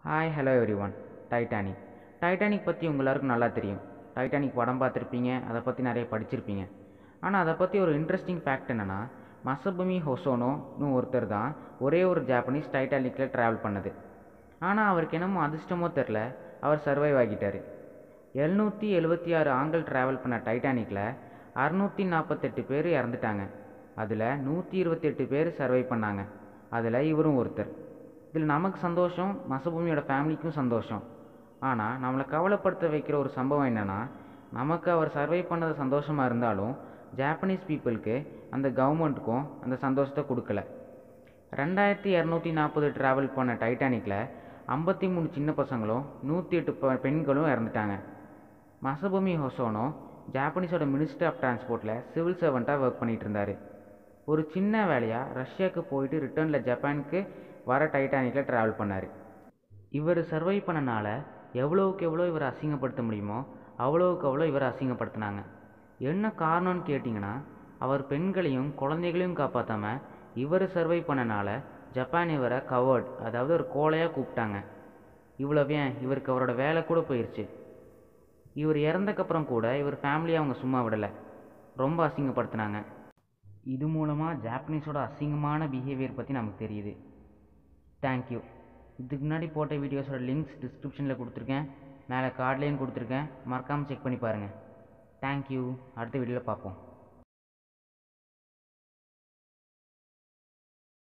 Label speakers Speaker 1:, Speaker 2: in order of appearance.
Speaker 1: hi hello everyone Titanic Titanic பற்றி உங்க எல்லாருக்கும் நல்லா தெரியும் டைட்டானிக் படம் பார்த்துருப்பீங்க அதை பற்றி நிறைய படிச்சிருப்பீங்க ஆனால் அதை பற்றி ஒரு இன்ட்ரெஸ்டிங் ஃபேக்ட் என்னென்னா மசபுமி ஹொசோனோன்னு ஒருத்தர் தான் ஒரே ஒரு ஜாப்பனீஸ் டைட்டானிக்கில் ட்ராவல் பண்ணது ஆனால் அவருக்கு என்னமோ அதிர்ஷ்டமோ தெரில அவர் சர்வைவ் ஆகிட்டார் எழுநூற்றி எழுபத்தி ஆறு ஆண்கள் ட்ராவல் பண்ண டைட்டானிக்கில் அறுநூற்றி நாற்பத்தெட்டு பேர் இறந்துட்டாங்க அதில் நூற்றி இருபத்தெட்டு பேர் சர்வை பண்ணாங்க அதில் இவரும் ஒருத்தர் இதில் நமக்கு சந்தோஷம் மசபூமியோட ஃபேமிலிக்கும் சந்தோஷம் ஆனால் நம்மளை கவலைப்படுத்த வைக்கிற ஒரு சம்பவம் என்னென்னா நமக்கு அவர் சர்வை பண்ணது சந்தோஷமாக இருந்தாலும் ஜாப்பனீஸ் பீப்புளுக்கு அந்த கவர்மெண்ட்டுக்கும் அந்த சந்தோஷத்தை கொடுக்கல ரெண்டாயிரத்தி இரநூத்தி நாற்பது ட்ராவல் பண்ண டைட்டானிக்கில் ஐம்பத்தி மூணு சின்ன பசங்களும் நூற்றி எட்டு பெ- பெண்களும் இறந்துட்டாங்க மசபுமி ஹொசோனோ ஜாப்பனீஸோட மினிஸ்டர் ஆஃப் டிரான்ஸ்போர்ட்டில் சிவில் சர்வெண்ட்டாக ஒர்க் பண்ணிட்டு இருந்தார் ஒரு சின்ன வேலையாக ரஷ்யாவுக்கு போயிட்டு ரிட்டர்னில் ஜப்பானுக்கு வர டைட்டானிக்கில் ட்ராவல் பண்ணார் இவர் சர்வை பண்ணனால எவ்வளோவுக்கு எவ்வளோ இவரை அசிங்கப்படுத்த முடியுமோ அவ்வளோவுக்கு அவ்வளோ இவரை அசிங்கப்படுத்தினாங்க என்ன காரணம்னு கேட்டிங்கன்னா அவர் பெண்களையும் குழந்தைகளையும் காப்பாற்றாம இவர் சர்வை பண்ணனால ஜப்பான் இவரை கவர்ட் அதாவது ஒரு கோலையாக கூப்பிட்டாங்க இவ்வளவு ஏன் இவருக்கு அவரோட வேலை கூட போயிடுச்சு இவர் இறந்தக்கப்புறம் கூட இவர் ஃபேமிலியை அவங்க சும்மா விடலை ரொம்ப அசிங்கப்படுத்தினாங்க இது மூலமாக ஜாப்பனீஸோட அசிங்கமான பிஹேவியர் பற்றி நமக்கு தெரியுது தேங்க்யூ இதுக்கு முன்னாடி போட்ட வீடியோஸோட லிங்க்ஸ் டிஸ்கிரிப்ஷனில் கொடுத்துருக்கேன் மேலே கார்ட்லேயும் கொடுத்துருக்கேன் மறக்காமல் செக் பண்ணி பாருங்கள் தேங்க்யூ அடுத்த வீடியோவில் பார்ப்போம்